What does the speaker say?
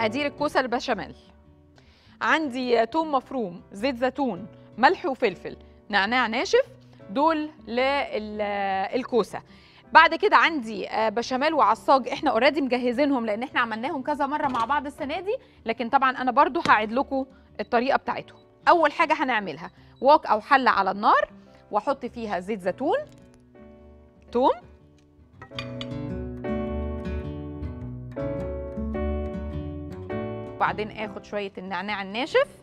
مقادير الكوسه البشاميل عندي توم مفروم زيت زيتون ملح وفلفل نعناع ناشف دول للكوسه بعد كده عندي آه، بشاميل وعصاج احنا اوريدي مجهزينهم لان احنا عملناهم كذا مره مع بعض السنه دي لكن طبعا انا برضو هعيد لكم الطريقه بتاعتهم اول حاجه هنعملها وok او حله على النار واحط فيها زيت زيتون توم وبعدين اخد شويه النعناع الناشف